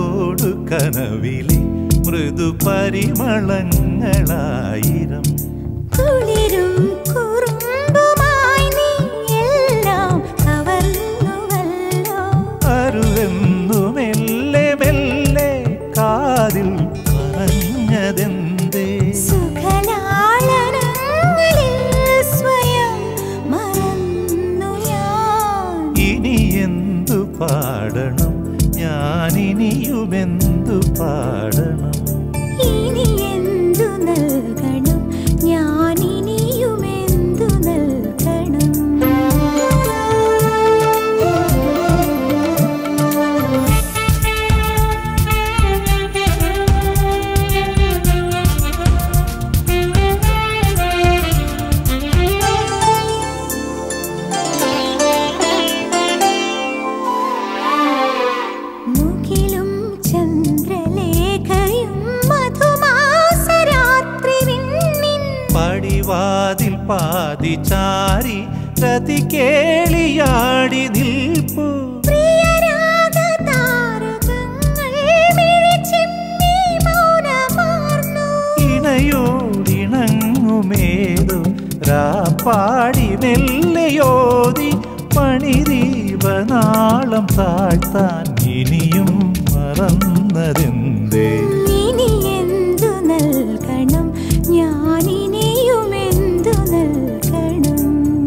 കനവോടു കനവിലെ മൃദു പരിമളങ്ങളായിരം കുളിരും കുറുമ്പുമായി നീ എല്ലാം കവർന്നുവല്ലോ അരുവെന്നു മെല്ലെ മെല്ലെ കാതിൽ പറഞ്ഞതെന്തേ സുഖലാളനങ്ങളിൽ സ്വയം മറന്നു ഞാൻ ഇനി എന്തു പാടണം ഞാനിനിയുമെന്തു പാടണം ഇനി എന്തു നൽകണം ഞാൻ ഇനിയും എന്തു നൽകണം മുകിലും ചന്ദ്രലേഖയും മധുമാസരാത്രി വിണ്ണിൻ പടിവാതിൽ പാതി ചാരി രതി കേളിയാടി നിൽപ്പു പ്രിയരാഗതാരകങ്ങൾ മിഴിച്ചിമ്മി മൗനമാർന്നു. ഇണയോടിണങ്ങുമേതു രാപ്പാടി മെല്ലയോതി പണിദീപനാളം താഴ്ത്താൻ ഇനിയും മറന്നതെന്തേ ഇനി എന്തു നൽകണം ഞാൻ ഇനിയും എന്തു നൽകണം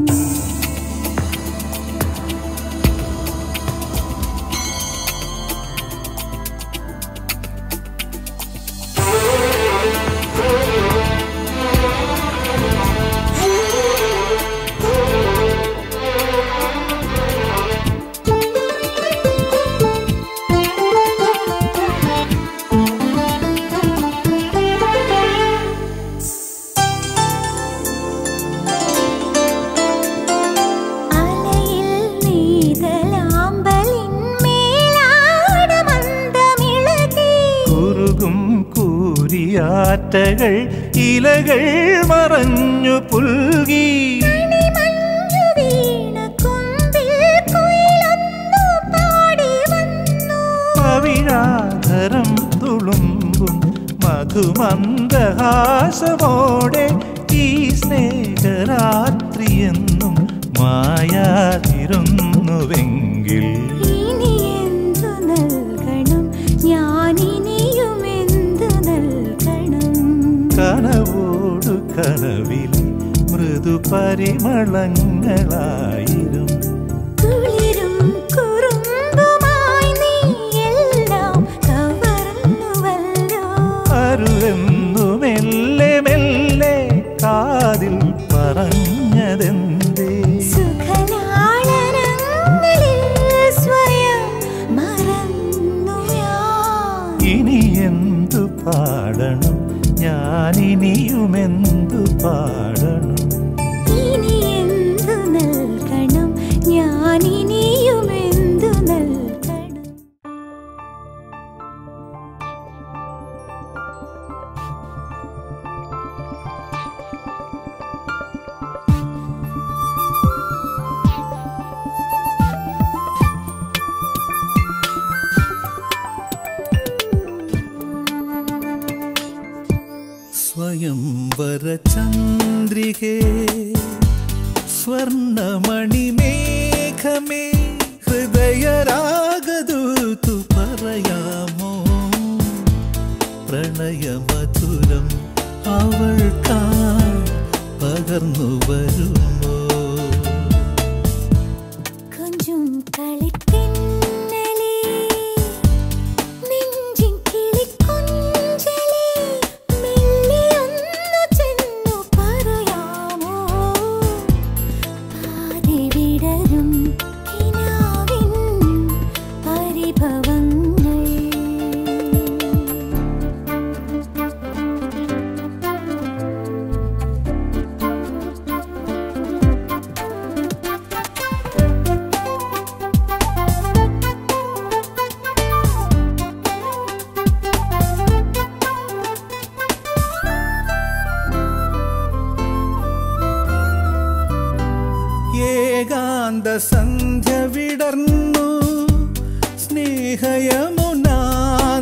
അലയിൽ നീതലാമ്പലിൻ മേലാടമന്ദമിളകി. കുറുകും കൂരിയാറ്റകൾ ഇലകൾ മറഞ്ഞു പുൽകി മണിമഞ്ഞു വീണ കൊമ്പിൽ കുയിലൊന്നു പാടി വന്നു. പവിഴാധരം തുളുമ്പും മധുമന്ദഹാസമോടെ ഈ സ്നേഹരാത്രിയെന്നും മായാതിരുന്നുവെങ്കിൽ ഇനി എന്തു നൽകണം ഞാൻ ഇനിയും എന്തു നൽകണം കനവോടു കനവിൽ മൃദു പരിമളങ്ങളായിരും കുളിരും കുറുമ്പുമായി നീ എല്ലാം കവർന്നുവല്ലോ അരുവെന്നു മെല്ലെ മെല്ലെ കാതിൽ പറഞ്ഞതെന്തേ സുഖലാളനങ്ങളിൽ സ്വയം മറന്നു ഞാൻ ഇനി എന്തു പാടണം ഞാനിനിയുമെന്തു പാടണം ഇനി എന്തു നൽകണം ഞാൻ ഇനിയും എന്തു നൽകണം സ്വയംവര ചന്ദ്രികേ സ്വർണമണിമേഘമേ ഹൃദയരാഗദൂതു പറയാമോ പ്രണയമധുരം അവൾക്കായി പകർന്നു വരുമോ കൊഞ്ചും കളിത്തിന്നലേ നെഞ്ചിൻ കിളിക്കൊഞ്ചലേ മെല്ലെയൊന്നു ചെന്നു പറയാമോ പാതി വിടരും കിനാവിൻ പരിഭവങ്ങൾ ഏകാന്ത സന്ധ്യ വിടർന്നു സ്നേഹയമുനാ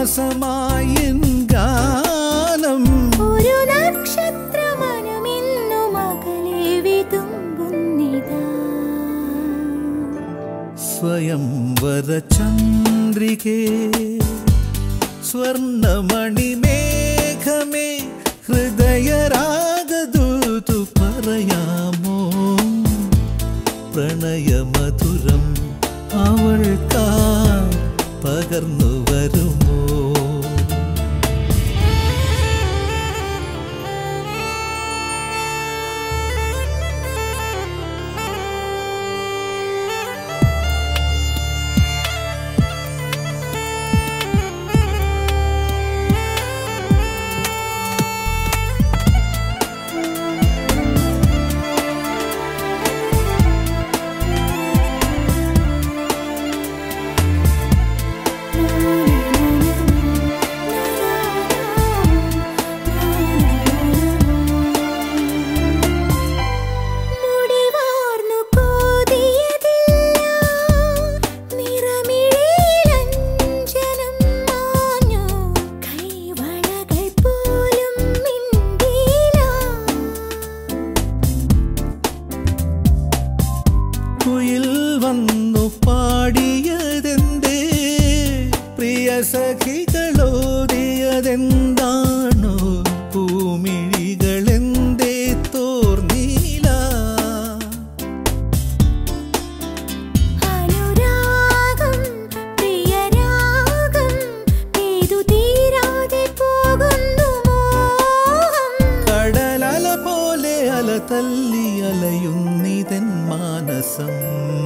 ശ്വാസമായി എൻ ഗാനം ഒരു നക്ഷത്രമനമിന്നു മകളെ വിതുമ്പുന്നിതാ സ്വയംവര ചന്ദ്രികേ സ്വർണമണിമേഘമേ ഹൃദയരാഗദൂതു പറയാമോ പ്രണയമധുരം അവൾക്കാ പകർന്നു വരുമോ മുടിവാർന്നു കോതിയതില്ല നിറമിഴയിലഞ്ജനം മാഞ്ഞു കൈവളകൾ പോലും മിണ്ടിയില്ല കുയിൽ വന്നു പാടിയതെന്തേ പ്രിയ സഖികളോതിയതെന്താണോ പൂമിഴികളെന്തേ തോർന്നീല അനുരാഗം പ്രിയരാഗം പെയ്തു തീരാതെ പോകുന്നു മോഹം കടലല പോലെ അല തല്ലി അലയുന്നിതൻ മാനസം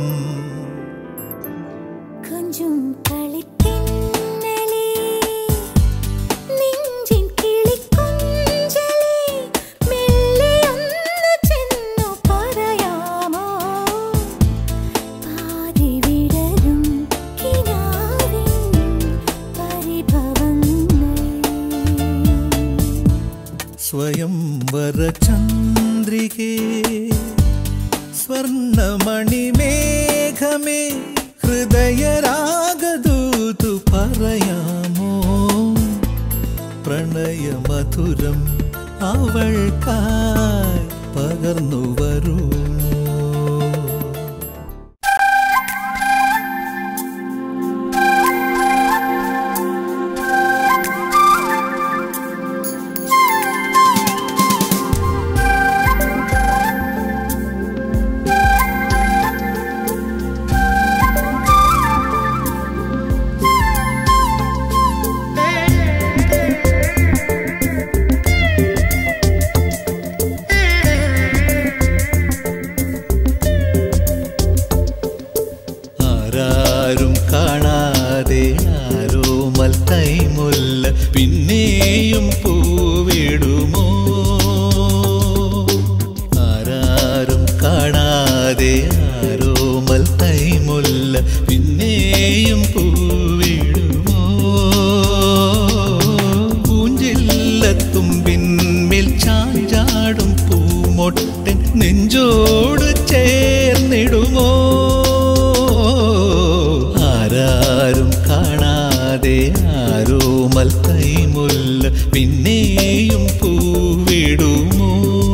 കൊഞ്ചും കളിത്തെന്നലേ നെഞ്ചിൻ കിളിക്കൊഞ്ചലേ മെല്ലെയൊന്നു ചെന്നു പറയാമോ പാതി വിടരും കിനാവിൻ പരിഭവങ്ങൾ സ്വയംവര ചന്ദ്രികേ സ്വർണമണിമേഘമേ ഹൃദയരാഗദൂതു പറയാമോ പ്രണയമധുരം അവൾക്കായി പകർന്നു വരുമോ ആരാരും കാണാതെ ആരോ മൽത്തൈമുല്ല പിന്നെയും പൂവിടുമോ ആരാരും കാണാതെ ആരോ മൽത്തൈമുല്ല പിന്നെയും പൂവിടുമോ പൂഞ്ചില്ലത്തുമ്പിന്മേൽ ചാഞ്ചാടും പൂമൊട്ടൻ നെഞ്ചോട് ചേർന്നിടുമോ ആരാരും കാണാതെ ആരോ മൽത്തൈമുല്ല പിന്നെയും പൂവിടുമോ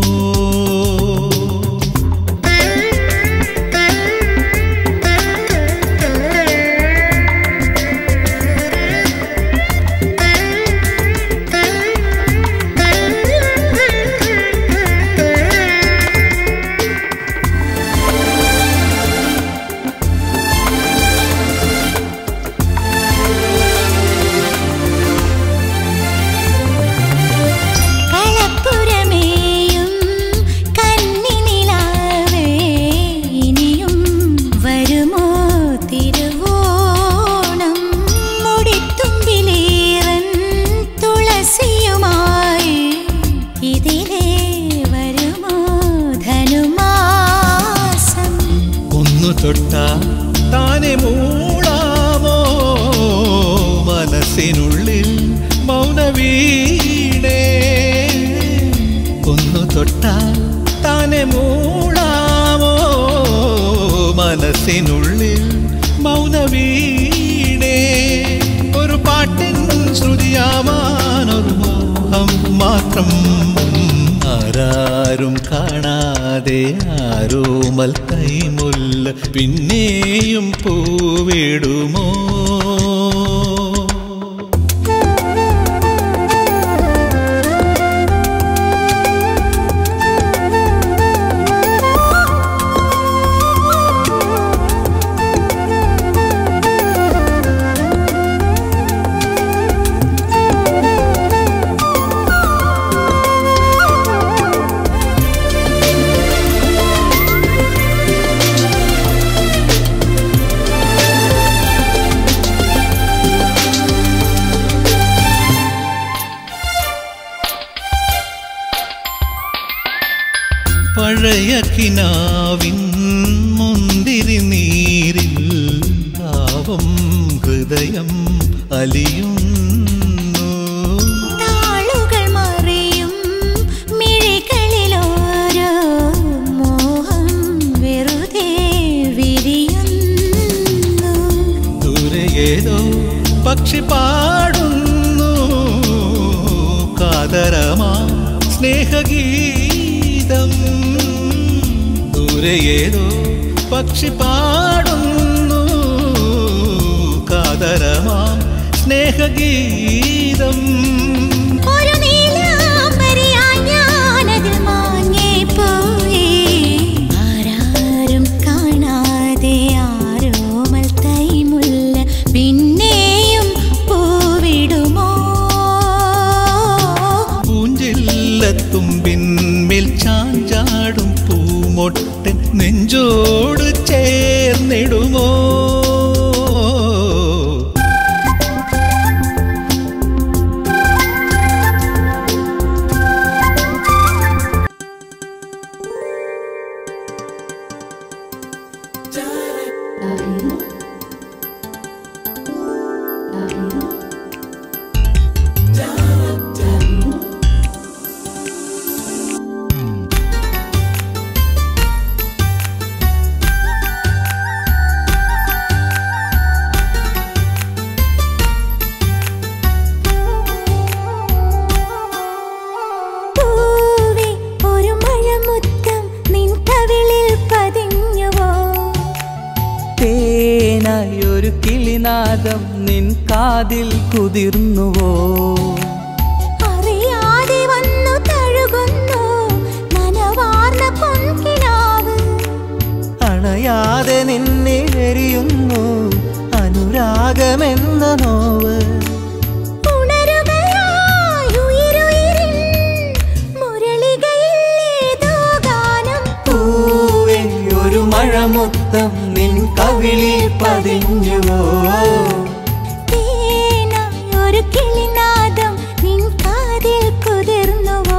കളപ്പുരമേയും കന്നിനിലാവേ ഇനിയും വരുമോ തിരുവോണം മുടിത്തുമ്പിലേറൻ തുളസിയുമായി ഇതിലേ വരുമോ ധനുമാസം ഒന്നു തൊട്ടാ താനെ മൂളാമോ മനസ്സിനുള്ളിൽ മൗനവീണേ ഒന്നു തൊട്ടാൽ താനെ മൂളാമോ മനസ്സിനുള്ളിൽ മൗനവീണേ ഒരു പാട്ടിൻ മാത്രം ആരാരും കാണാതെ ആരോമൽ കൈമുല്ല പിന്നെയും പൂവിടുമോ പഴയ കിനാവിൻ മുന്തിരി നീരിൽ ഭാവം ഹൃദയം അലിയുന്നു താളുകൾ മറിയും മിഴികളിലോരോ മോഹം വെറുതെ വിരിയുന്നു ദൂരെ ഏതോ പക്ഷി പാടുന്നു കാതരമാ സ്നേഹഗീതം ദൂരെ ഏതോ പക്ഷി പാടുന്നു കാതരമാം സ്നേഹഗീതം ഒരു നീലാംബരിയായി ഞാനതിൽ മാഞ്ഞുപോയി. ആരാരും കാണാതെ ആരോമൽ തൈമുല്ല പിന്നെയും പൂവിടുമോ പൂഞ്ചില്ലത്തുമ്പിന്മേൽ ചാഞ്ചാടും പൂമൊട്ടൻ നെഞ്ചോട് ചേർന്നിടുമോ പൂവേ, ഒരു മഴമുത്തം നിൻ കവിളിൽ പതിഞ്ഞുവോ തേനായി ഒരു കിളിനാദം നിൻ കാതിൽ കുതിർന്നുവോ അറിയാതെ വന്നു തഴുകുന്നു നനവാർന്ന പൊൻകിനാവ് അണയാതെ നിന്നെ എരിയുന്നു അനുരാഗമെന്ന നോവ് ഉണരുകയായി ഉയിരുയിരിൻ മുരളികയിലേതോ ഗാനം പൂവേ ഒരു മഴമുത്തം നിൻ കവിളിൽ പതിഞ്ഞുവോ തേനായി ഒരു കിളിനാദം നിൻ കാതിൽ കുതിർന്നുവോ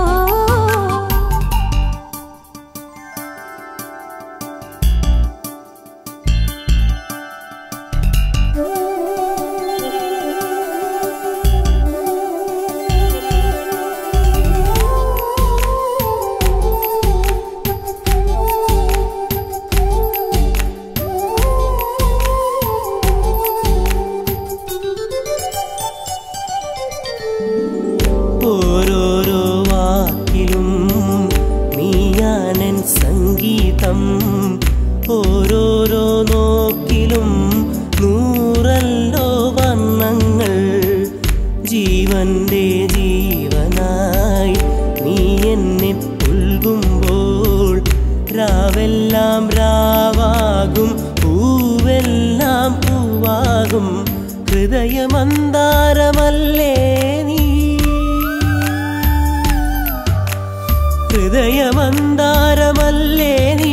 ഓരോരോ വാക്കിലും നീയാനൻ സംഗീതം ഓരോരോ നോക്കിലും നൂറല്ലോ വർണ്ണങ്ങൾ ജീവന്റെ ജീവനായി നീ എന്നെ പുൽകുമ്പോൾ രാവെല്ലാം രാവാകും പൂവെല്ലാം പൂവാകും ഹൃദയമന്താരമല്ലേ നീ ഹൃദയമന്താരമല്ലേ നീ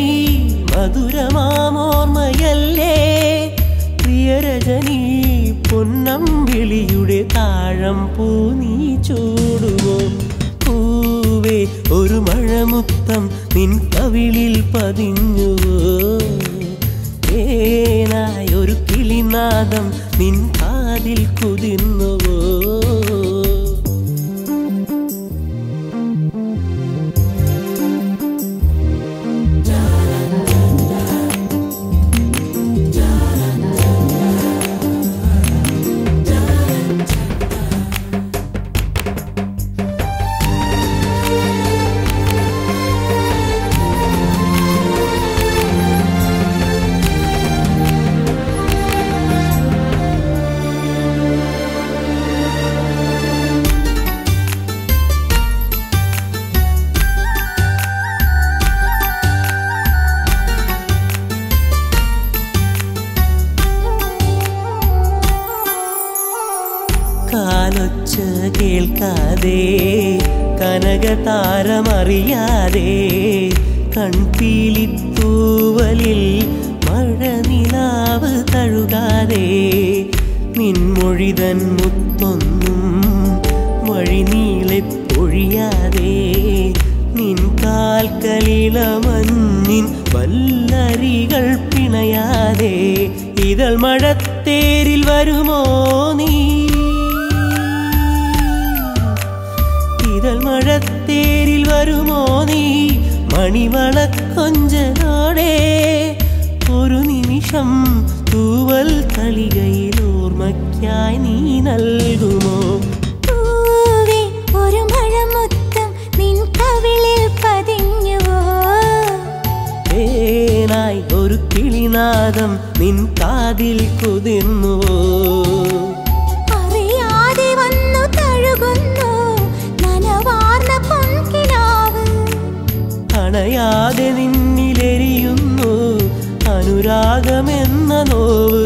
മധുരമാമോർമ്മയല്ലേ പ്രിയരജനി പൊന്നമ്പിളിയുടെ താഴം പൂ നീ ചൂടുവോ പൂവേ ഒരു മഴമുത്തം നിൻ കവിളിൽ പതിഞ്ഞുവോ ഏനായ ഒരു കിളിനാദം നിൻ കാതിൽ കുതിർന്നുവോ ും കാലൊച്ച കേൾക്കാതെ കനകതാരമറിയാതെ കൺപീലിത്തൂവലിൽ മഴനിലാവ് തഴുകാതെ നിൻമൊഴിതൻ മുത്തൊന്നും വഴിനീളെ പൊഴിയാതെ നിൻ കാൽക്കലിളമഞ്ഞിൻ വല്ലരികൾ പിണയാതെ ഇതൾ മഴത്തേരിൽ വരുമോ നീ ഇതൾ മഴത്തേരിൽ വരുമോ നീ മണിവളക്കൊഞ്ചലോടെ ഒരു നിമിഷം തൂവൽ തളികയിൽ ഓർമ്മയ്ക്കായി നീ നൽകുമോ പൂവേ ഒരു മഴമുത്തം നിൻ കവിളിൽ പതിഞ്ഞുവോ തേനായി ഒരു കിളിനാദം നിൻ കാതിൽ കുതിർന്നുവോ അറിയാതെ വന്നു തഴുകുന്നു നനവാർന്ന പൊൻകിനാവ് അണയാതെ നിന്നിലെരിയുന്നു അനുരാഗമെന്ന നോവ്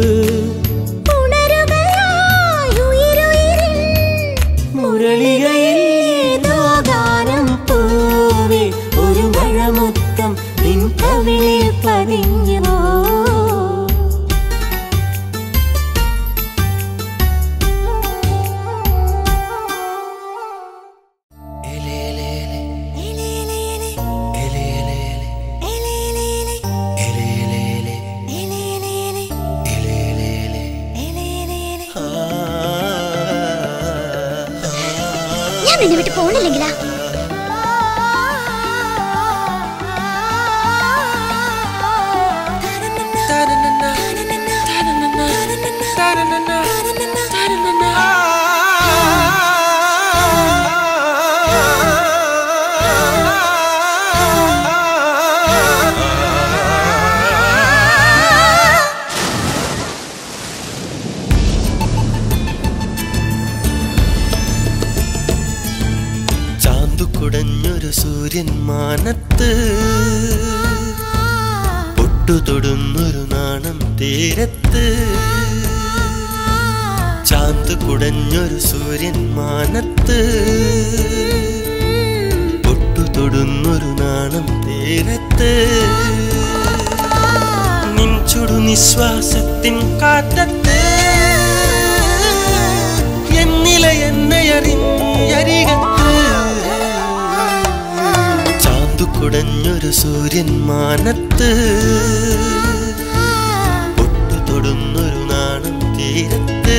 ഉണരുകയായി ഉയിരുയിരിൻ മുരളികയിൽ ഏതോ ഗാനം പൂവേ ഒരു മഴമുത്തം നിൻ കവിളിൽ പതിഞ്ഞുവോ ഞാൻ നിന്നെ വിട്ട് പോണില്ലെങ്കിലാ ചാന്തു കുടഞ്ഞൊരു സൂര്യൻ മാനത്ത് പൊട്ടുതൊടുന്നൊരു നാണം തീരത്ത് ചാന്ത് കുടഞ്ഞൊരു സൂര്യൻ മാനത്ത് പൊട്ടുതൊടുന്നൊരു നാണം തീരത്ത് നിൻചുടു നിശ്വാസത്തിൻ കാറ്റത്ത് എന്നില എന്നയറിഞ്ഞരികത്ത് ചാന്തു കുടഞ്ഞൊരു സൂര്യൻ മാനത്ത് പൊട്ടു തൊടുന്നൊരു നാണം തീരത്ത്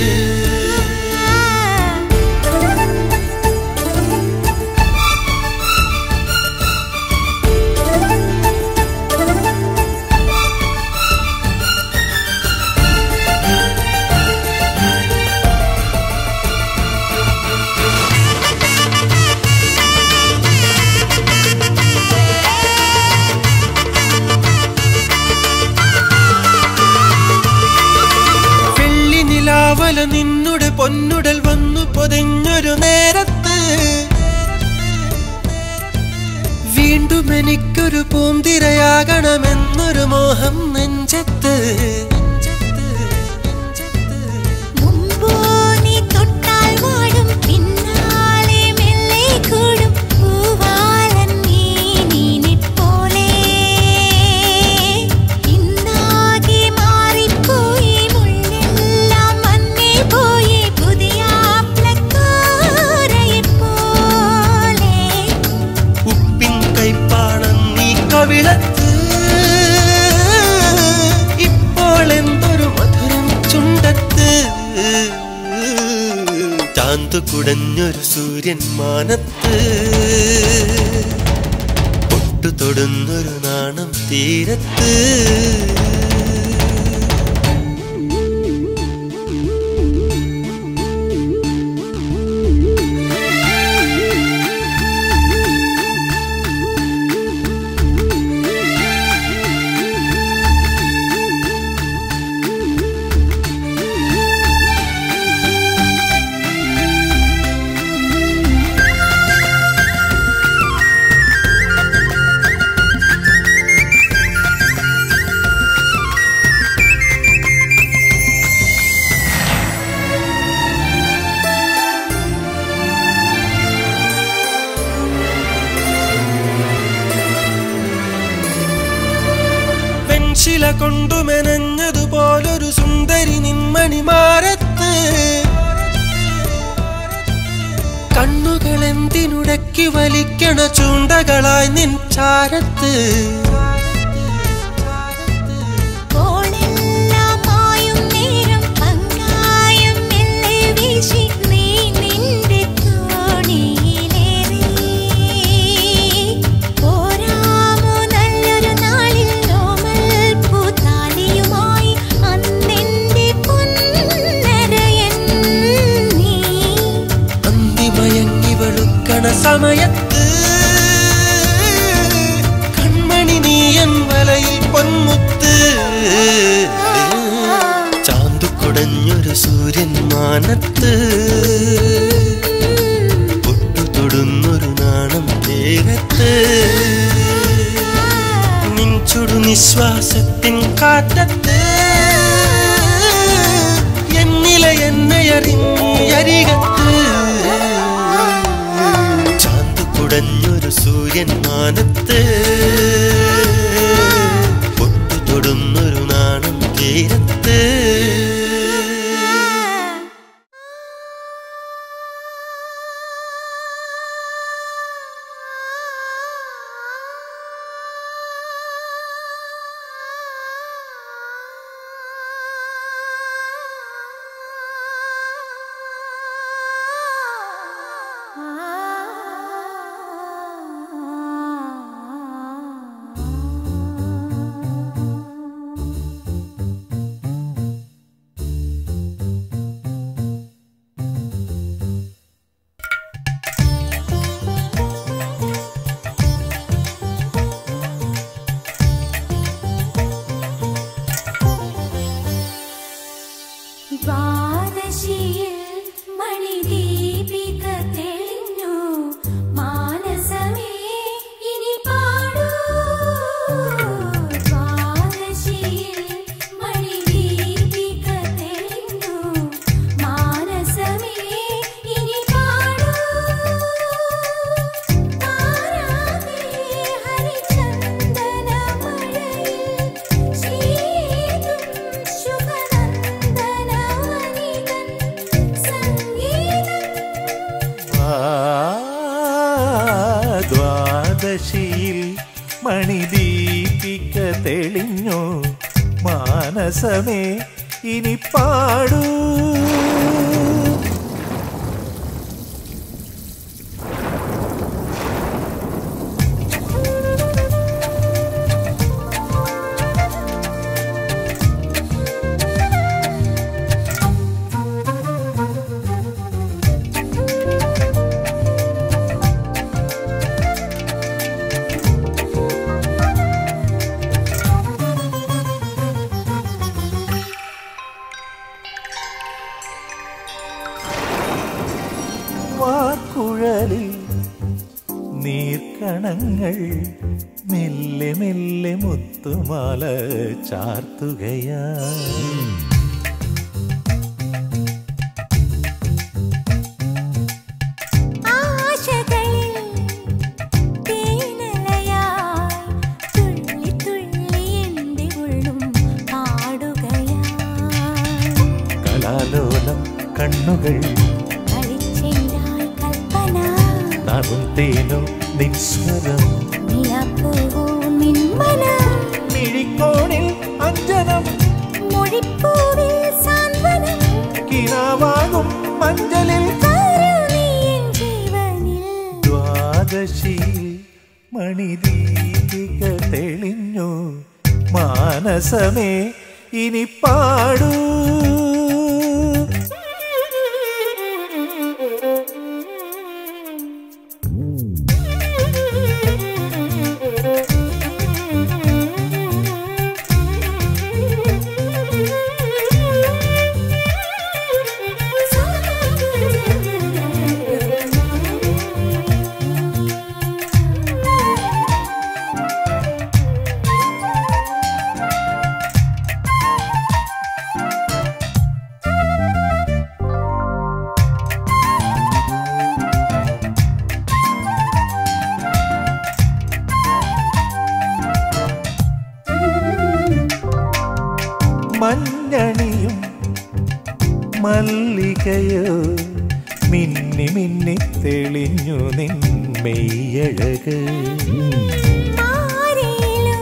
വെള്ളി നിലാവല നിന്നുടെ പൊന്നുടൽ വന്നു പൊതിഞ്ഞൊരു നേരത്ത് വീണ്ടും എനിക്കൊരു പൂന്തിരയാകണമെന്നൊരു മോഹം നെഞ്ചത്ത് മുമ്പോ നീ തൊട്ടാൽ വാടും പിന്നാലെ മെല്ലെ കൂടും പൂവാലൻ മീനിനെപ്പോലെ ഇന്നാകെ മാറിപ്പോയി മുള്ളെല്ലാം വന്നേ പോയി പുതിയ പോലെ ഉപ്പിൻ കൈപ്പാണം നീ കവിളത്ത് ഇപ്പോൾ എന്തൊരു മധുരം ചുണ്ടത്ത് ചാന്ത് കുടഞ്ഞൊരു സൂര്യൻ മാനത്ത് പൊട്ടു തൊടുന്നൊരു നാണം തീരത്ത് വെറ്റില കൊണ്ടു മെനഞ്ഞതുപോലൊരു സുന്ദരി നിന്മണിമാരത്ത് കണ്ണുകൾ എന്തിനുടക്കി വലിക്കണ ചൂണ്ടകളായി നിൻ ചാരത്ത് കോളെല്ലാം മായും നേരം പങ്കായം മെല്ലെ വീശി നീ നിന്റെ തോണിയിലേറി പോരാമോ നല്ലൊരു നാളിൽ നോമൽ പൂത്താലിയുമായി അന്നെന്റെ പൊന്നരയൻ നീ അന്തിമയങ്ങി വെളുക്കണ സമയത്ത് കൺമണി നീയൻ വലയിൽ പൊന്മുത്ത് ചാന്തു കുടഞ്ഞൊരു സൂര്യൻ മാനത്ത് പൊട്ടു തൊടുന്നൊരു നാണം തീരത്ത് നിൻചുടു നിശ്വാസത്തിൻ കാറ്റത്ത് എന്നില എന്നെ അറിഞ്ഞരികത്ത് ചാന്തു കുടഞ്ഞൊരു സൂര്യൻ മാനത്ത് പൊട്ടു തൊടുന്നൊരു നാണം തീരത്ത് ദ്വാദശിയിൽ മണിദീപിക തെളിഞ്ഞു മാനസമേ ഇനി പാടൂ ദ്വാദശിയിൽ മണിദീപിക തെളിഞ്ഞു മാനസമേ ഇനി പാടൂ താരാതേ ഹരിചന്ദന മഴയിൽ ശ്രീതും ശുഭനന്ദന വനികൻ സംഗീതം ദ്വാദശിയിൽ മണിദീപിക തെളിഞ്ഞു മാനസമേ ഇനി പാടൂ വാക്കുഴലിൽ നീർക്കണങ്ങൾ മെല്ലെ മെല്ലെ മുത്തുമാല ചാർത്തുകയാ ആശകളിൽ തേനലയായി തുള്ളി തുള്ളി എൻ്റെ ഉള്ളും പാടുകയായി കലാലോലം കണ്ണുകൾ കളിച്ചെണ്ടായി കൽപ്പന നറും തേനോ നിസ്വരം നിലപ്പൂവോ നിന്മന മിഴിക്കോണിൽ അഞ്ജനം മൊഴിപ്പൂവിൽ സാന്ത്വനം കിനാവാകും മഞ്ചലിൽ കരുണീയൻ ജീവനിൽ ദ്വാദശി മണിദീപിക തെളിഞ്ഞു മാനസമേ ഇനി പാടൂ മല്ലികയോ മിന്നി മിന്നി തെളിഞ്ഞു നിൻ മെയ്യഴക് ആരേലും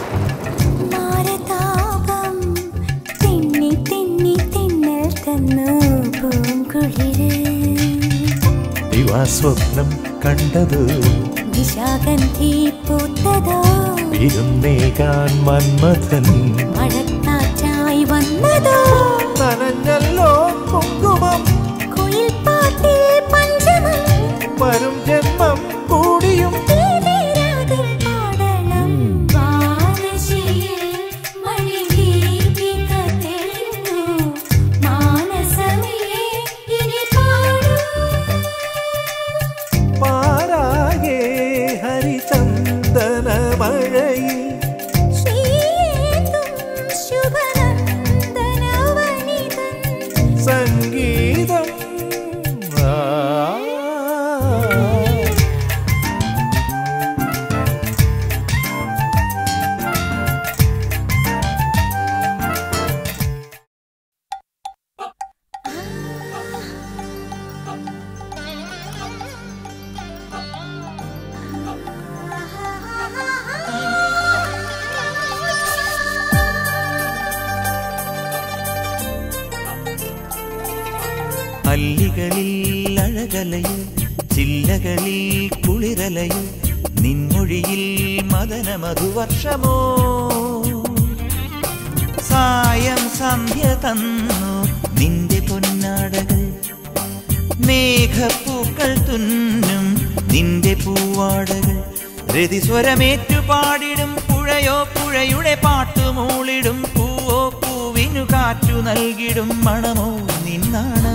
മാരതാപം തെന്നി തെന്നി തെന്നൽ തന്നു പൂങ്കുളിര് ദിവാസ്വപ്നം കണ്ടത് നിശാഗന്ധി പൂത്തതോ വിരുന്നേകാൻ മന്മഥൻ മഴക്കാറ്റായി വന്നതോ നനഞ്ഞല്ലോ കുങ്കുമം കുയിൽ പാട്ടിൽ പഞ്ചമം വരും ജന്മം കൂടിയും തീരാതിൽ പാടണം വാനശിയിൽ മണിദീപിക തെളിഞ്ഞു മാനസമേ ഇനി പാടൂ പാരാകെ ഹരിചന്ദന മഴയിൽ ശ്രീയേതും ശുഭനന്ദനവനിതൻ സംഗീതം ആ. അല്ലികളിൽ അഴകലയോ ചില്ലകളിൽ കുളിരലയോ നിൻമൊഴിയിൽ മദന മധുവർഷമോ സായം സന്ധ്യ തന്നു നിന്റെ പൊന്നാടകൾ മേഘപ്പൂക്കൾ തുന്നും നിന്റെ പൂവാടകൾ രതിസ്വരമേറ്റു പാടിടും പുഴയോ പുഴയുടെ പാട്ടുമൂളിടും പൂവോ പൂവിനു കാറ്റു നൽകിടും മണമോ നിന്നാണം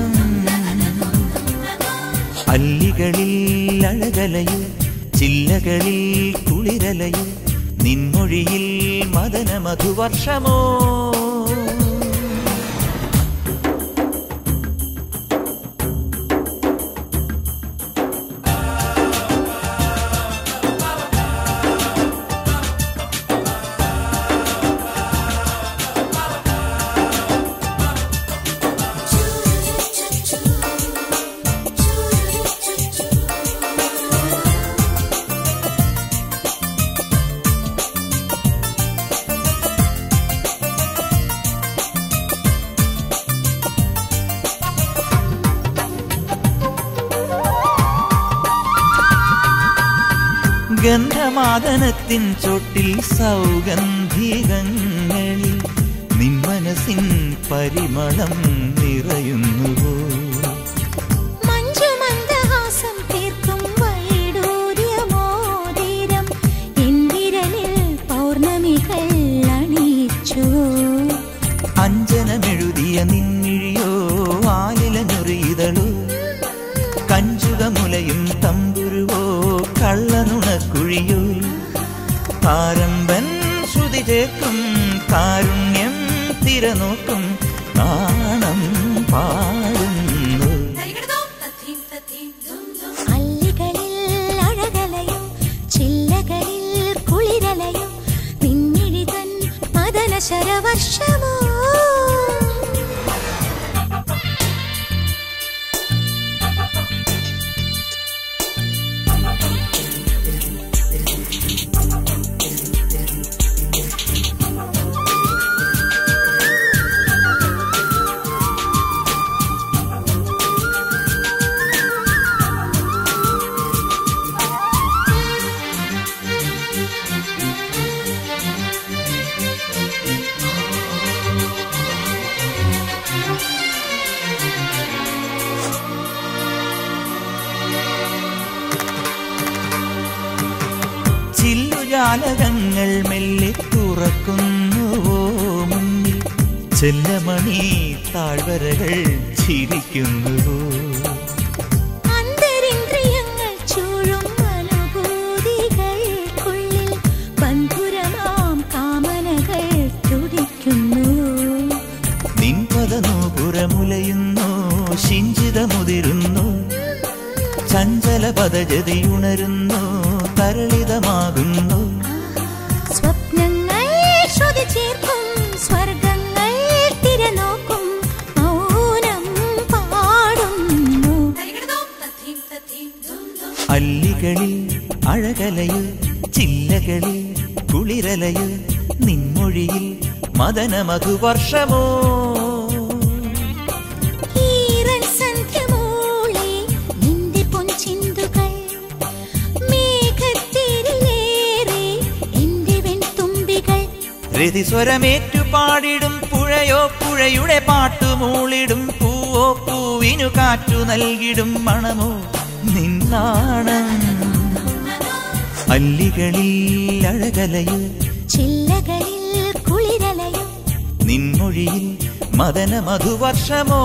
അല്ലികളിൽ അഴകലയോ ചില്ലകളിൽ കുളിരലയോ നിൻമൊഴിയിൽ മദന മധുവർഷമോ ഗന്ധമാദനത്തിൻ ചോട്ടിൽ സൗഗന്ധികങ്ങളിൽ നിൻ മനസ്സിൻ പരിമളം നിറയുന്നുവോ മഞ്ജുമന്ദഹാസം തീർക്കും വൈഡൂര്യമോതിരം എന്തിരലിൽ പൗർണമികൾ അണിയിച്ചു അഞ്ജനമെഴുതിയ നിന്നിഴിയോ ആലിലഞ്ഞൊറിയിതളോ കഞ്ചുകമുലയും തമ്പുരുവോ കള്ളനുണക്കുഴിയോ താരമ്പൻ ശ്രുതി ചേർക്കും കാരുണ്യം തിരനോക്കും നാണം പാടുന്നു അല്ലികളിൽ അഴകലയും ചില്ലകളിൽ കുളിരലയും നിന്നിഴിതൻ മദന ശരവർഷമോ ചില്ലുജാലകങ്ങൾ മെല്ലെ തുറക്കുന്നുവോ മുന്നിൽ ചെല്ലമണി താഴ്വരകൾ ചിരിക്കുന്നുവോ അന്തരിന്ദ്രിയങ്ങൾ ചൂഴും അനുഭൂതികൾക്കുള്ളിൽ ബന്ധുരമാം കാമനകൾ തുടിക്കുന്നു നിൻപദനൂപുരമുലയുന്നു ശിഞ്ചിതമുതിരുന്നു ചഞ്ചല പദജതി ഉണരുന്നു തരളിതമാകുന്നു സ്വപ്നങ്ങൾ ശ്രുതി ചേർക്കും സ്വർഗങ്ങൾ തിരനോക്കും മൗനം അല്ലികളിൽ അഴകലയ് ചില്ലകളിൽ കുളിരലയ് നിൻമൊഴിയിൽ മദന മധുവർഷമോ ഈറൻ സന്ധ്യമോളെ നിന്റെ പൊൻചിന്തുകൾ മേഘത്തിരിലേറെ എന്റെ വെൺതുമ്പികൾ രതിസ്വരമേറ്റു പാടിടും പുഴയോ പുഴയുടെ പാട്ടുമൂളിടും പൂവോ പൂവിനു കാറ്റു നൽകിടും മണമോ നിന്നാണം അല്ലികളിൽ അഴകലയ് ചില്ലകളിൽ കുളിരലയും നിൻമൊഴിയിൽ മദന മധുവർഷമോ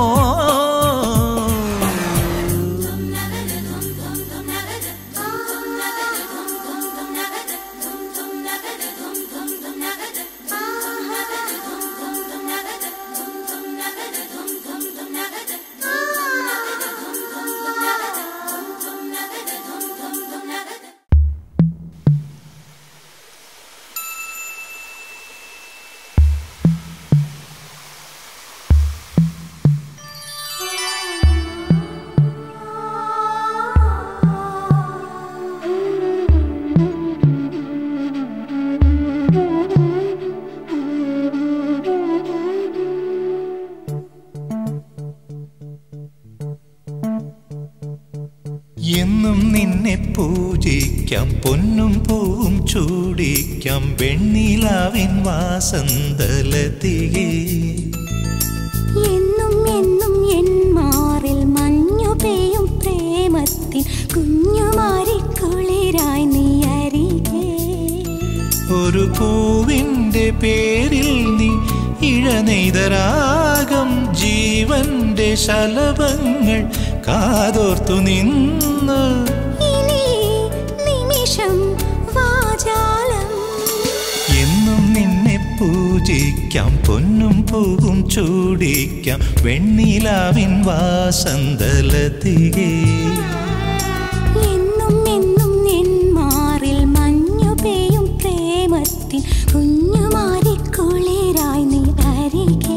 എന്നും നിന്നെ പൂജിക്കാം പൊന്നും പൂവും ചൂടിക്കാം വെണ്ണിലാവിൻ വാസന്തലതികേ എന്നും എന്നും എൻ മാറിൽ മഞ്ഞു പെയ്യും പ്രേമത്തിൻ കുഞ്ഞുമാരി കുളിരായി നീ അരികെ ഒരു പൂവിൻ്റെ പേരിൽ നീ ഇഴനെയ്തരാഗം ജീവന്റെ ശലഭങ്ങൾ കാതോർത്തു നിന്ന് ഇനി നിമിഷം വാചാലം എന്നും നിന്നെ പൂജിക്കാം പൊന്നും പൂവും ചൂടിക്കാം വെണ്ണിലാവിൻ വാസന്തലതികേ എന്നും എന്നും എൻ മാറിൽ മഞ്ഞു പെയ്യും പ്രേമത്തിൻ കുഞ്ഞുമാരി കുളിരായി നീ അരികെ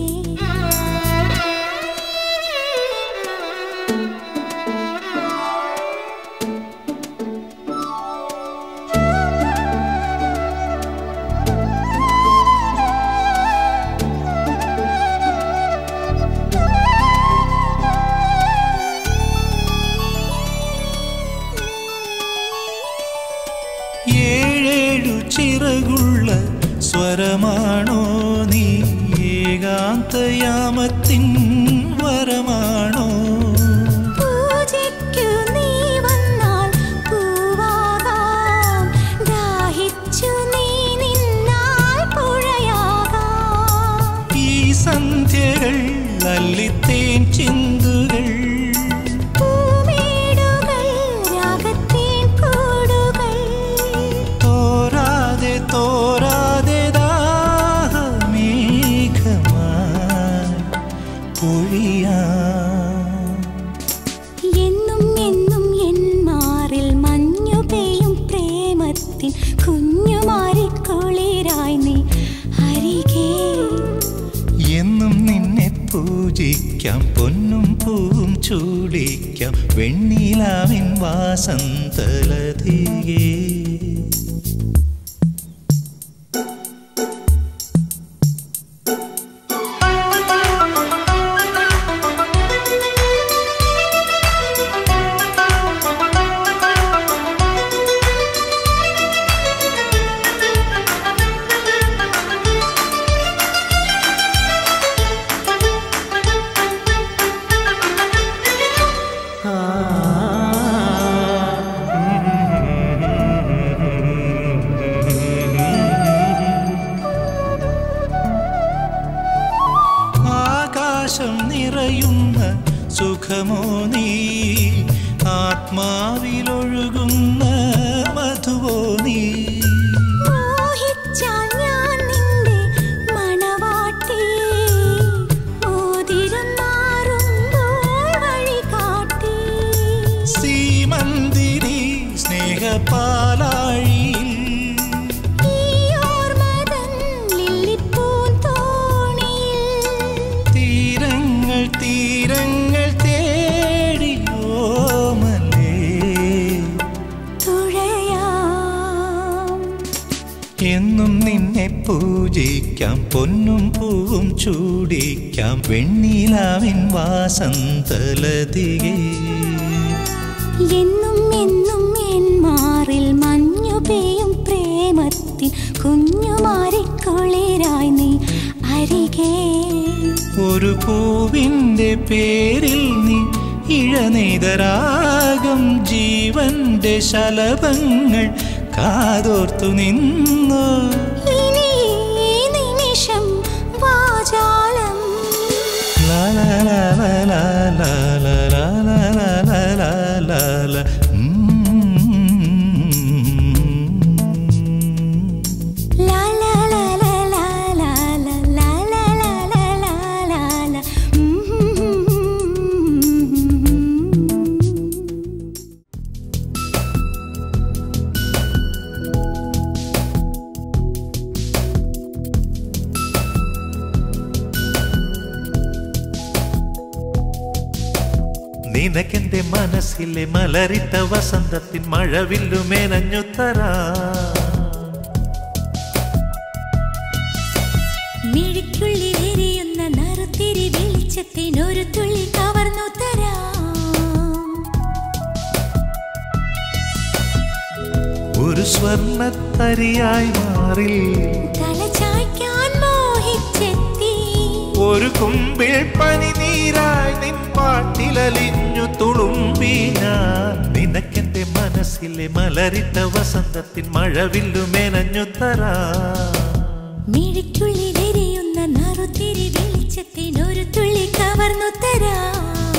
ഏഴേഴു ചിറകുള്ള സ്വരമാണോ നീ ഏകാന്തയാമത്തിൻ വരമാണോ പൂജയ്ക്കു നീ വന്നാൽ പൂവാകാം ദാഹിച്ചു നീ നിന്നാൽ പുഴയാകാം ഈ സന്ധ്യകൾ അല്ലിത്തേൻ ചിന്തുകൾ പൂമേടുകൾ രാഗത്തേൻ കൂടുകൾ തോരാതെ തോരാതെ ദാഹമേഘമായി പൊഴിയാം എന്നും എന്നും എൻ മാറിൽ മഞ്ഞു പെയ്യും പ്രേമത്തിൻ കുഞ്ഞുമാരി കുളിരായി നീ അരികേ എന്നും നിന്നെ പൂജിക്കാം പൊന്നും പൂവും ചൂടിക്കാം വെണ്ണിലാവിൻ വാസന്തലതികേ ആകാശം നിറയുന്ന സുഖമോ നീ ആത്മാവിലൊഴുകുന്ന മധുവോ നീ മോഹിച്ചാൽ ഞാൻ നിന്റെ മണവാട്ടി മോതിരം മാറുമ്പോൾ വഴികാട്ടി സീമന്തിരി സ്നേഹപാലാഴിയിൽ ഈ ഓർമ്മതൻ ലില്ലിപ്പൂന്തോണിയിൽ തീരങ്ങൾ തീരങ്ങൾ തേടിയോമലേ പൂജിക്കാം പൊന്നും പൂവും ചൂടിക്കാം വെണ്ണിലാവിൻ വാസന്തലതികേ എന്നും എന്നും എൻ മാറിൽ മഞ്ഞു പെയ്യും പ്രേമത്തിൽ കുഞ്ഞുമാരിക്കുളിരായി നീ അരികേ ഒരു പൂവിൻ്റെ പേരിൽ നീ ഇഴനെയ്തരാഗം ജീവന്റെ ശലഭങ്ങൾ കാതോർത്തു നിന്നു ഇനി ഈ നിമിഷം വാചാലം ലാ ലാ ലാ ലാ ലാ ലാ ലാ ലാ ലാ ലാ ലാ ലാ ലാ. ഉം. ലാ ലാ ലാ ലാ ലാ ലാ ലാ ലാ ലാ ലാ ലാ ലാ ലാ ലാ. ഉം. നിനക്കെന്റെ മനസ്സിലെ മലരിട്ട വസന്തത്തിൻ മഴവില്ലു മേനഞ്ഞു തരാ മിഴിക്കുള്ളിൽ എരിയുന്ന നറുത്തിരി വെളിച്ചത്തിനൊരു തുള്ളി കവർന്നു തരാം ഒരു സ്വർണത്തരിയായി മാറി തല ചായ്ക്കാൻ മോഹിച്ചെത്തി ഒരു കുമ്പിൾ പനിനീരായി നിൻ പാട്ടിലലിഞ്ഞു തുളുമ്പി ഞാൻ നിനക്കെന്റെ മനസ്സിലെ മലരിട്ട വസന്തത്തിൻ മഴവില്ലു മേനഞ്ഞു തരാ മിഴിക്കുള്ളിൽ എരിയുന്ന നറുത്തിരി വെളിച്ചത്തിനൊരു തുള്ളി കവർന്നു തരാം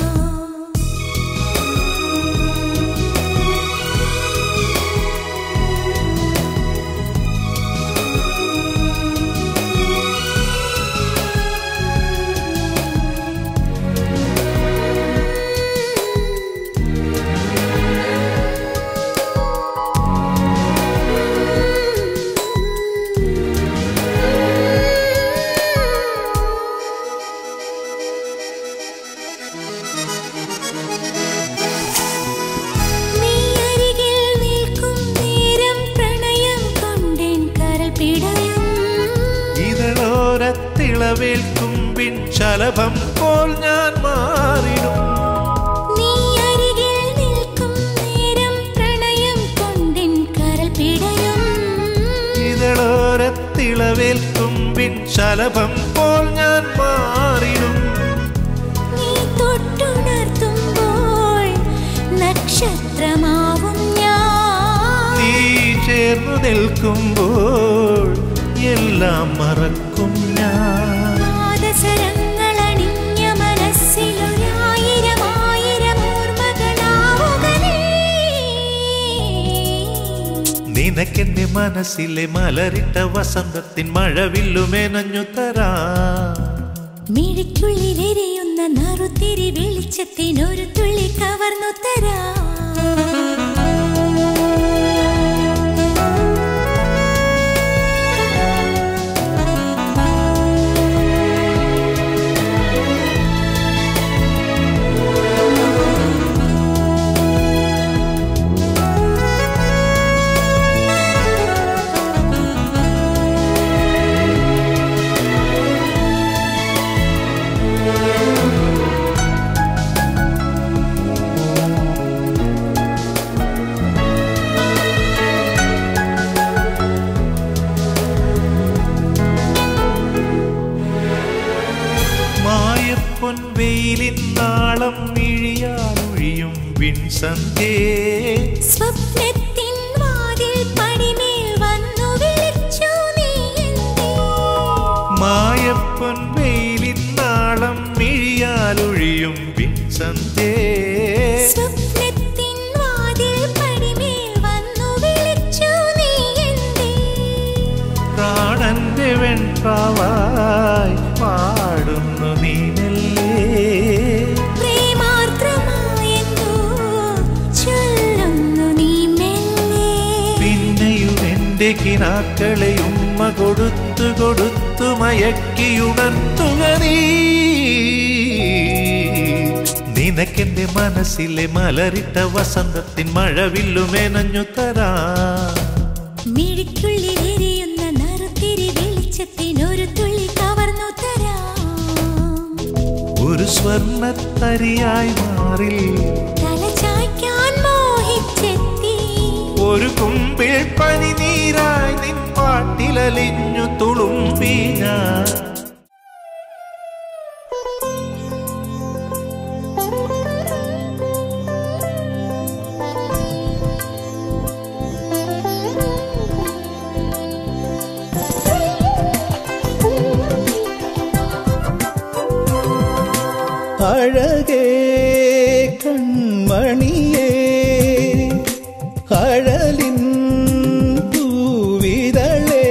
നീ അരികിൽ നിൽക്കും നേരം പ്രണയം കൊണ്ടേൻ കരൾ പിടയും ഇതളോരത്തിളവേൽക്കുമ്പിൻ ശലഭം പോൽ ഞാൻ മാറിടും നീ അരികിൽ നിൽക്കും നേരം പ്രണയം കൊണ്ടേൻ കരൾ പിടയും ഇതളോരത്തിളവേൽക്കുമ്പിൻ ശലഭം പോൽ ഞാൻ മാറിടും നീ തൊട്ടുണർത്തുമ്പോൾ നക്ഷത്രമാവും ഞാൻ നീ ചേർന്നു നിൽക്കുമ്പോൾ എല്ലാം മറക്കും ഞാൻ പാദസരങ്ങളണിഞ്ഞ മനസ്സിലൊരായിരം ആയിരം ഓർമ്മകളാവുക നീ. നിനക്കെന്റെ മനസ്സിലെ മലരിട്ട വസന്തത്തിൻ മഴവില്ലു മേനഞ്ഞു തരാ മിഴിക്കുള്ളിൽ എരിയുന്ന നറുത്തിരി വെളിച്ചത്തിനൊരു തുള്ളി കവർന്നു തരാം മായപ്പൊൻ വെയിലിൻ നാളം മിഴിയാലൊഴിയും വിൺസന്ധ്യേ സ്വപ്നത്തിൻ വാതിൽ പടിമേൽ വന്നു വിളിച്ചു നീ എന്നെ. മായപ്പൊൻ വെയിലിൻ നാളം മിഴിയാലൊഴിയും വിൺസന്ധ്യേ സ്വപ്നത്തിൻ വാതിൽ പടിമേൽ വന്നു വിളിച്ചു നീ എന്നെ. പ്രാണന്റെ വെൺപാവായി പാടുന്നു നീ മെല്ലെ പ്രേമാർദ്രമായെന്തോ ചൊല്ലുന്നു നീ മെല്ലെ. പിന്നെയും എന്റെ കിനാക്കളെ ഉമ്മ കൊടുത്തു കൊടുത്തു മയക്കിയുണർത്തുക നീ നിനക്കെന്റെ മനസ്സിലെ മലരിട്ട വസന്തത്തിൻ മഴവില്ലു മേനഞ്ഞു തരാ മിഴിക്കുള്ളിൽ എരിയുന്ന നറുത്തിരി വെളിച്ചം ദേശത്തിനൊരു തുള്ളി കവർന്നു തരാം ഒരു സ്വർണത്തരിയായി മാറിൽ തല ചായ്ക്കാൻ മോഹിച്ചെത്തി ഒരു കുമ്പിൾ പനിനീരായി നിൻ പാട്ടിലലിഞ്ഞു തുളുമ്പി ഞാൻ അഴകേ കൺമണിയേ അഴലിൻ പൂവിതളേ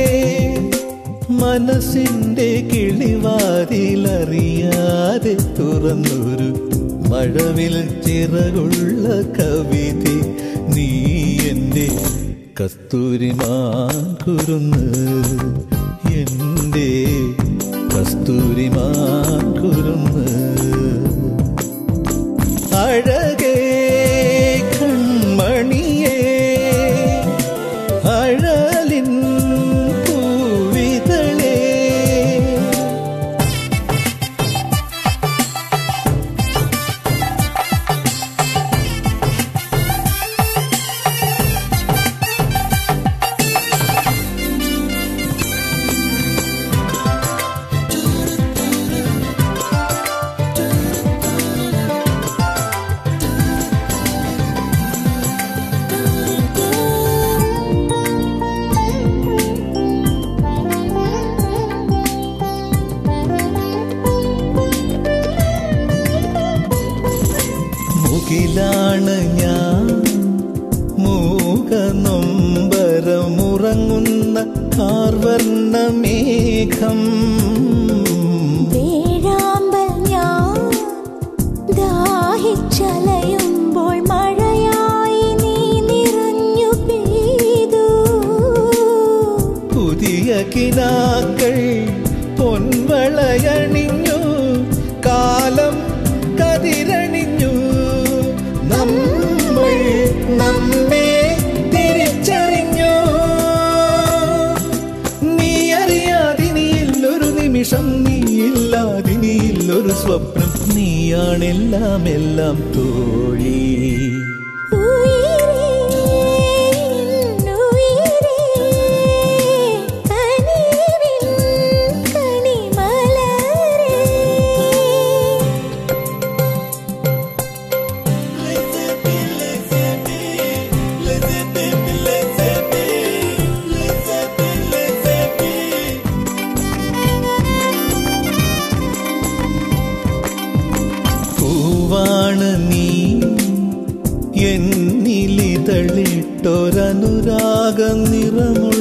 മനസ്സിന്റെ കിളിവാതിലറിയാതെ തുറന്നൊരു മഴവിൽ ചിറകുള്ള കവിത നീ എൻ്റെ കസ്തൂരിമാൻ കുരുന്ന് എൻ്റെ കസ്തൂരിമാൻ കുരുന്ന് അഴകേ കൺമണിയേ അഴലിൻ പൂവിതളേ മുകിലാണ് ഞാൻ മൂകനൊമ്പരമുറങ്ങുന്ന കാർവർണ്ണ മേഘം വേഴാമ്പൽ ഞാൻ ദാഹിച്ചലയുമ്പോൾ മഴയായി നീ നിറഞ്ഞു പെയ്തു പുതിയ കിനാക്കൾ പൊൻവളയണിഞ്ഞു കാലം കതിരണിഞ്ഞു നമ്മൾ നമ്മെ തിരിച്ചറിഞ്ഞു നീ അറിയാതിനിയില്ലൊരു നിമിഷം നീയില്ലാതിനിയില്ലൊരു സ്വപ്നം നീയാണെല്ലാം എല്ലാം തോഴി ഉയിരേ ഉയിരേ കനിവിൻ കണിമലരേ പൂവാണ് നീ എന്നിലിതളിട്ടൊരനുരാഗ നിറമുള്ള